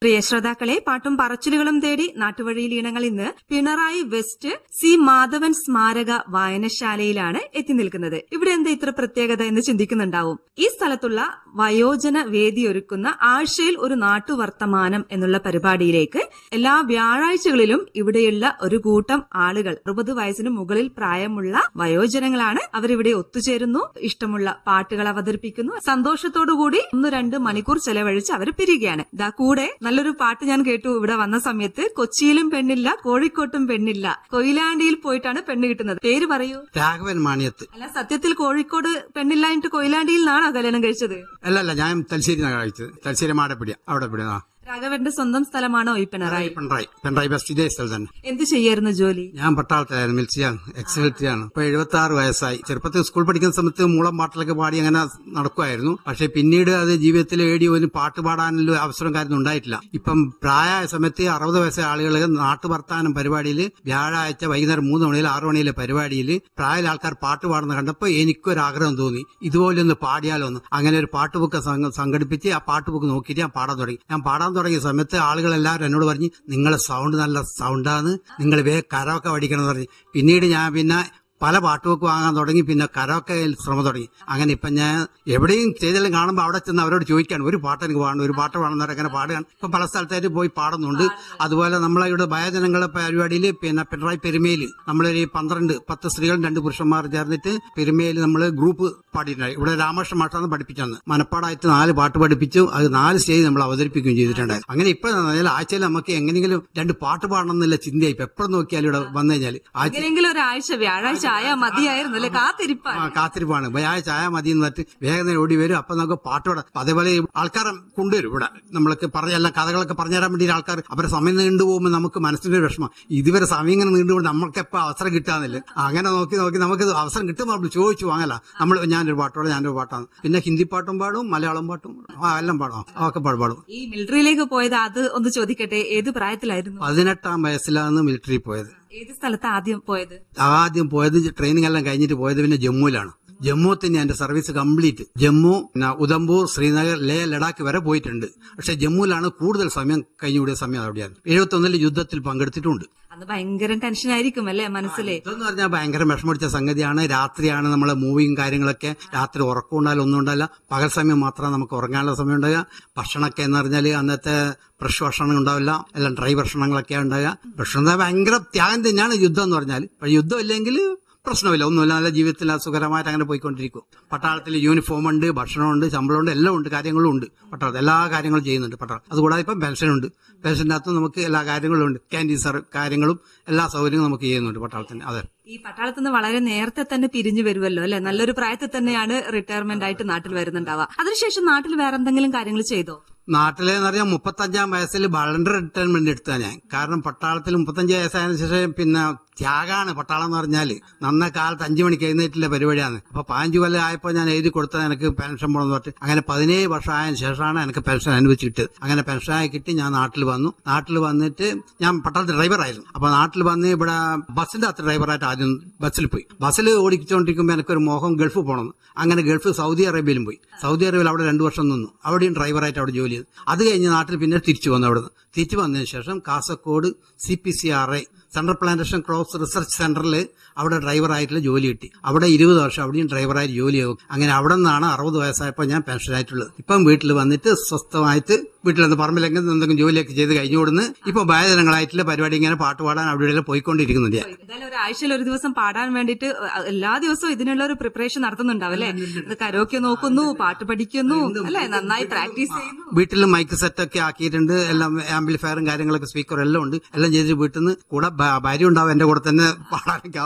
പ്രിയ ശ്രോതാക്കളെ പാട്ടും പറച്ചിലുകളും തേടി നാട്ടുവഴിയിൽ ഇനങ്ങൾ ഇന്ന് പിണറായി വെസ്റ്റ് സി മാധവൻ സ്മാരക വായനശാലയിലാണ് എത്തി നിൽക്കുന്നത് ഇവിടെ എന്താ ഇത്ര പ്രത്യേകത എന്ന് ചിന്തിക്കുന്നുണ്ടാവും ഈ സ്ഥലത്തുള്ള വയോജന വേദി ഒരുക്കുന്ന ആഴ്ചയിൽ ഒരു നാട്ടുവർത്തമാനം എന്നുള്ള പരിപാടിയിലേക്ക് എല്ലാ വ്യാഴാഴ്ചകളിലും ഇവിടെയുള്ള ഒരു കൂട്ടം ആളുകൾ അറുപത് വയസ്സിന് മുകളിൽ പ്രായമുള്ള വയോജനങ്ങളാണ് അവരിവിടെ ഒത്തുചേരുന്നു ഇഷ്ടമുള്ള പാട്ടുകൾ അവതരിപ്പിക്കുന്നു സന്തോഷത്തോടുകൂടി ഒന്ന് രണ്ട് മണിക്കൂർ ചെലവഴിച്ച് അവർ പിരിയുകയാണ് ഇതാ കൂടെ നല്ലൊരു പാട്ട് ഞാൻ കേട്ടു ഇവിടെ വന്ന സമയത്ത് കൊച്ചിയിലും പെണ്ണില്ല കോഴിക്കോട്ടും പെണ്ണില്ല കൊയിലാണ്ടിയിൽ പോയിട്ടാണ് പെണ്ണ് കിട്ടുന്നത് പേര് പറയൂ രാഘവൻ മാണിയത്ത് അല്ല സത്യത്തിൽ കോഴിക്കോട് പെണ്ണില്ലായിട്ട് കൊയിലാണ്ടിയിൽ നിന്നാണോ കല്യാണം കഴിച്ചത് അല്ല അല്ല ഞാൻ തലശ്ശേരി കഴിച്ചത് തലശ്ശേരി മാടപ്പിടിയ അവിടെ പിടിയ ആ രാഘവന്റെ സ്വന്തം സ്ഥലമാണോ ഈ പിണറായി പിണറായി പിണറായി ബസ് ഇതേ സ്ഥലം തന്നെ എന്ത് ചെയ്യായിരുന്നു ജോലി ഞാൻ പട്ടാളത്തിലായിരുന്നു മിൽസിയാണ് എക്സ് മിലിറ്ററിയാണ് ഇപ്പൊ എഴുപത്തി ആറ് വയസ്സായി ചെറുപ്പത്തിൽ സ്കൂൾ പഠിക്കുന്ന സമയത്ത് മൂളം പാട്ടിലൊക്കെ പാടി അങ്ങനെ നടക്കുമായിരുന്നു പക്ഷെ പിന്നീട് അത് ജീവിതത്തിൽ ഏടി ഒരു പാട്ട് പാടാനുള്ള അവസരം കാര്യം ഉണ്ടായിട്ടില്ല ഇപ്പം പ്രായമായ സമയത്ത് അറുപത് വയസ്സായ ആളുകൾ നാട്ടുവർത്താനം പരിപാടിയിൽ വ്യാഴാഴ്ച വൈകുന്നേരം മൂന്ന് മണിയിൽ ആറു മണിയിലെ പരിപാടിയിൽ പ്രായ ആൾക്കാർ പാട്ട് പാടുന്ന കണ്ടപ്പോൾ എനിക്കൊരു ആഗ്രഹം തോന്നി ഇതുപോലെ ഒന്ന് പാടിയാലോ ഒന്ന് അങ്ങനെ ഒരു പാട്ട് ബുക്ക് സംഘ- സംഘടിപ്പിച്ച് ആ പാട്ട് ബുക്ക് നോക്കിയിട്ട് ഞാൻ പാടാൻ തുടങ്ങി ഞാൻ പാടാൻ തുടങ്ങിയ സമയത്ത് ആളുകളെല്ലാവരും എന്നോട് പറഞ്ഞ് നിങ്ങളെ സൗണ്ട് നല്ല സൗണ്ടാണ് നിങ്ങൾ വേ കരോക്കെ പഠിക്കണം എന്ന് പറഞ്ഞ് പിന്നീട് ഞാൻ പിന്നെ പല പാട്ടുമൊക്കെ വാങ്ങാൻ തുടങ്ങി പിന്നെ കരോക്കയിൽ ശ്രമം തുടങ്ങി അങ്ങനെ ഇപ്പം ഞാൻ എവിടെയും സ്റ്റേജിലും കാണുമ്പോൾ അവിടെ ചെന്ന് അവരോട് ചോദിക്കാണ് ഒരു പാട്ട് എനിക്ക് പാടണം ഒരു പാട്ട് പാടുന്നവരെ അങ്ങനെ പാടുകയാണ് ഇപ്പം പല സ്ഥലത്തായിട്ട് പോയി പാടുന്നുണ്ട് അതുപോലെ നമ്മളെ ഇവിടെ ഭയജനങ്ങളെ പരിപാടിയിൽ പിന്നെ പിണറായി പെരുമയിൽ നമ്മളൊരു പന്ത്രണ്ട് പത്ത് സ്ത്രീകളും രണ്ട് പുരുഷന്മാർ ചേർന്നിട്ട് പെരുമയിൽ നമ്മൾ ഗ്രൂപ്പ് പാടിയിട്ടുണ്ടായി ഇവിടെ രാമകൃഷ്ണ മാഷാണ് പഠിപ്പിച്ചത് മനപ്പാടായിട്ട് നാല് പാട്ട് പഠിപ്പിച്ചു അത് നാല് സ്റ്റേജ് നമ്മൾ അവതരിപ്പിക്കുകയും ചെയ്തിട്ടുണ്ടായിരുന്നു അങ്ങനെ ഇപ്പൊ ആഴ്ചയിൽ നമുക്ക് എങ്ങനെയെങ്കിലും രണ്ട് പാട്ട് പാടണം എന്നുള്ള ചിന്തയായി ഇപ്പൊ എപ്പോഴും നോക്കിയാലും ഇവിടെ വന്നു കഴിഞ്ഞാൽ ആഴ്ച എങ്ങനെയെങ്കിലും ഒരാഴ്ച വ്യാഴാഴ്ച ആയാ മതിയായിരുന്നു അല്ലെ കാത്തിരിപ്പാണ് ആ കാത്തിരിപ്പാണ് വ്യാഴ ചായ മതി എന്നിട്ട് വേഗം തന്നെ ഓടി വരും അപ്പൊ നമുക്ക് പാട്ടോടെ അതേപോലെ ഈ ആൾക്കാരെ കൊണ്ടുവരും ഇവിടെ നമ്മൾക്ക് പറഞ്ഞ എല്ലാ കഥകളൊക്കെ പറഞ്ഞു തരാൻ വേണ്ടി ആൾക്കാർ അവരെ സമയം നീണ്ടു പോകുമ്പോൾ നമുക്ക് മനസ്സിന്റെ ഒരു വിഷമം ഇതുവരെ സമയം ഇങ്ങനെ നീണ്ടു പോകുമ്പോൾ നമ്മൾക്ക് എപ്പോൾ അവസരം കിട്ടാന്നില്ല അങ്ങനെ നോക്കി നോക്കി നമുക്ക് ഇത് അവസരം കിട്ടുമ്പോൾ നമ്മൾ ചോദിച്ചു വാങ്ങല നമ്മൾ ഞാനൊരു പാട്ടോടെ ഞാനൊരു പാട്ടാണ് പിന്നെ ഹിന്ദി പാട്ടും പാടും മലയാളം പാട്ടും പാടും. ആ എല്ലാം പാടും ആ, ഒക്കെ പാടും പാടും ഈ മിലിറ്ററിയിലേക്ക് പോയത് അത് ഒന്ന് ചോദിക്കട്ടെ ഏത് പ്രായത്തിലായിരുന്നു പതിനെട്ടാം വയസ്സിലാണ് മിലിറ്ററി പോയത് ഏത് സ്ഥലത്ത് ആദ്യം പോയത് ആദ്യം പോയത് ട്രെയിനിങ് എല്ലാം കഴിഞ്ഞിട്ട് പോയത് പിന്നെ ജമ്മുവിലാണ് ജമ്മു തന്നെ എന്റെ സർവീസ് കംപ്ലീറ്റ് ജമ്മു പിന്നെ ഉദംപൂർ ശ്രീനഗർ ലേ ലഡാക്ക് വരെ പോയിട്ടുണ്ട് പക്ഷെ ജമ്മുവിലാണ് കൂടുതൽ സമയം കഴിഞ്ഞുകൂടിയ സമയം അവിടെയാണ് എഴുപത്തി ഒന്നിൽ യുദ്ധത്തിൽ പങ്കെടുത്തിട്ടുണ്ട് അന്ന് ഭയങ്കര ടെൻഷൻ ആയിരിക്കും അല്ലേ മനസ്സിലെ ഇതെന്ന് പറഞ്ഞാൽ ഭയങ്കര വിഷമടിച്ച സംഗതിയാണ് രാത്രിയാണ് നമ്മളെ മൂവിയും കാര്യങ്ങളൊക്കെ രാത്രി ഉറക്കം ഉണ്ടായാലും ഒന്നും ഉണ്ടാവില്ല പകൽ സമയം മാത്രമാണ് നമുക്ക് ഉറങ്ങാനുള്ള സമയം ഉണ്ടാകുക ഭക്ഷണമൊക്കെ എന്ന് പറഞ്ഞാൽ അന്നത്തെ ഫ്രഷ് ഭക്ഷണം ഉണ്ടാവില്ല എല്ലാം ഡ്രൈ ഭക്ഷണങ്ങളൊക്കെ ഉണ്ടാകുക ഭക്ഷണം എന്താ ഭയങ്കര ത്യാഗം തന്നെയാണ് യുദ്ധം എന്ന് പറഞ്ഞാൽ പക്ഷെ യുദ്ധം ഇല്ലെങ്കിൽ പ്രശ്നമില്ല ഒന്നുമില്ല നല്ല ജീവിതത്തിൽ സുഖകരമായിട്ട് അങ്ങനെ പോയിക്കൊണ്ടിരിക്കും പട്ടാളത്തിൽ യൂണിഫോം ഉണ്ട് ഭക്ഷണമുണ്ട് ശമ്പളമുണ്ട് എല്ലാം ഉണ്ട് കാര്യങ്ങളും ഉണ്ട് പട്ടാളത്തിൽ എല്ലാ കാര്യങ്ങളും ചെയ്യുന്നുണ്ട് പട്ടാളം അതുകൂടാതെ ഇപ്പം പെൻഷനുണ്ട് പെൻഷൻ്റെ അകത്ത് നമുക്ക് എല്ലാ കാര്യങ്ങളും ഉണ്ട് ക്യാൻറ്റീൻ സർ കാര്യങ്ങളും എല്ലാ സൗകര്യങ്ങളും നമുക്ക് ചെയ്യുന്നുണ്ട് പട്ടാളത്തിന് അതെ ഈ പട്ടാളത്തിൽ നിന്ന് വളരെ നേരത്തെ തന്നെ പിരിഞ്ഞു വരുമല്ലോ അല്ലെ നല്ലൊരു പ്രായത്തിൽ തന്നെയാണ് റിട്ടയർമെന്റ് ആയിട്ട് നാട്ടിൽ വരുന്നുണ്ടാവുക അതിനുശേഷം നാട്ടിൽ വേറെ എന്തെങ്കിലും കാര്യങ്ങൾ ചെയ്തോ നാട്ടിലെന്ന് പറഞ്ഞാൽ മുപ്പത്തഞ്ചാം വയസ്സിൽ വളരെ റിട്ടയർമെന്റ് എടുത്താ ഞാൻ കാരണം പട്ടാളത്തിൽ മുപ്പത്തഞ്ച് വയസ്സായതിനു ശേഷം പിന്നെ ത്യാഗാണ് പട്ടാളം എന്ന് പറഞ്ഞാല് നന്ന കാലത്ത് അഞ്ചു മണിക്ക് എഴുന്നേറ്റില്ല പരിപാടിയാണ് അപ്പൊ പതിനഞ്ച് കൊല്ലം ആയപ്പോൾ ഞാൻ എഴുതി കൊടുത്തത് എനിക്ക് പെൻഷൻ പോകണമെന്ന് പറഞ്ഞിട്ട് അങ്ങനെ പതിനേഴ് വർഷം ആയതിനു ശേഷമാണ് എനിക്ക് പെൻഷൻ അനുവദിച്ച് കിട്ടിയത് അങ്ങനെ പെൻഷനായി കിട്ടി ഞാൻ നാട്ടിൽ വന്നു നാട്ടിൽ വന്നിട്ട് ഞാൻ പട്ടാളത്തിൽ ഡ്രൈവറായിരുന്നു അപ്പൊ നാട്ടിൽ വന്ന് ഇവിടെ ബസ്സിന്റെ അകത്ത് ഡ്രൈവറായിട്ട് ആദ്യം ബസ്സിൽ പോയി ബസ്സിൽ ഓടിച്ചുകൊണ്ടിരിക്കുമ്പോൾ എനിക്കൊരു മോഹം ഗൾഫ് പോകണമെന്ന് അങ്ങനെ ഗൾഫ് സൗദി അറേബ്യയിലും പോയി സൗദി അറേബ്യയിൽ അവിടെ രണ്ടു വർഷം നിന്നു അവിടെയും ഡ്രൈവറായിട്ട് അവിടെ ജോലി ചെയ്തു അത് കഴിഞ്ഞ് നാട്ടിൽ പിന്നെ തിരിച്ചു വന്നു അവിടുന്ന് തിരിച്ചു വന്നതിന് ശേഷം Kasaragod C P C R I central plantation crops research സെന്ററിൽ അവിടെ ഡ്രൈവറായിട്ടുള്ള ജോലി കിട്ടി അവിടെ ഇരുപത് വർഷം അവിടെയും ഡ്രൈവറായിട്ട് ജോലി ചെയ്യും അങ്ങനെ അവിടെ നിന്നാണ് അറുപത് വയസ്സായപ്പോൾ ഞാൻ പെൻഷനായിട്ടുള്ളത് ഇപ്പം വീട്ടിൽ വന്നിട്ട് സ്വസ്ഥമായിട്ട് വീട്ടിൽ നിന്ന് പറമ്പിലെങ്കിലും എന്തെങ്കിലും ജോലിയൊക്കെ ചെയ്ത് കഴിഞ്ഞു കൊടുന്ന് ഇപ്പൊ ഭയജനങ്ങളായിട്ടുള്ള പരിപാടി ഇങ്ങനെ പാട്ട് പാടാൻ അവിടെ ഇവിടെ പോയിക്കൊണ്ടിരിക്കുന്നുണ്ട് ഞാൻ എന്തായാലും ഒരാഴ്ചയിൽ ഒരു ദിവസം പാടാൻ വേണ്ടിയിട്ട് എല്ലാ ദിവസവും ഇതിനുള്ള ഒരു പ്രിപ്പറേഷൻ നടത്തുന്നുണ്ടാവും അല്ലെ അത് കരോക്കെ നോക്കുന്നു പാട്ട് പഠിക്കുന്നു അല്ലെ നന്നായി പ്രാക്ടീസ് ചെയ്യുന്നു വീട്ടിൽ മൈക്ക് സെറ്റ് ഒക്കെ ആക്കിയിട്ടുണ്ട് എല്ലാം ആംപ്ലിഫയറും കാര്യങ്ങളൊക്കെ സ്പീക്കറും എല്ലാം ഉണ്ട് എല്ലാം ചെയ്തിട്ട് വീട്ടിൽ നിന്ന് കൂടെ ഭ- ഭാര്യ ഉണ്ടാവും എന്റെ കൂടെ തന്നെ പാടാനൊക്കെ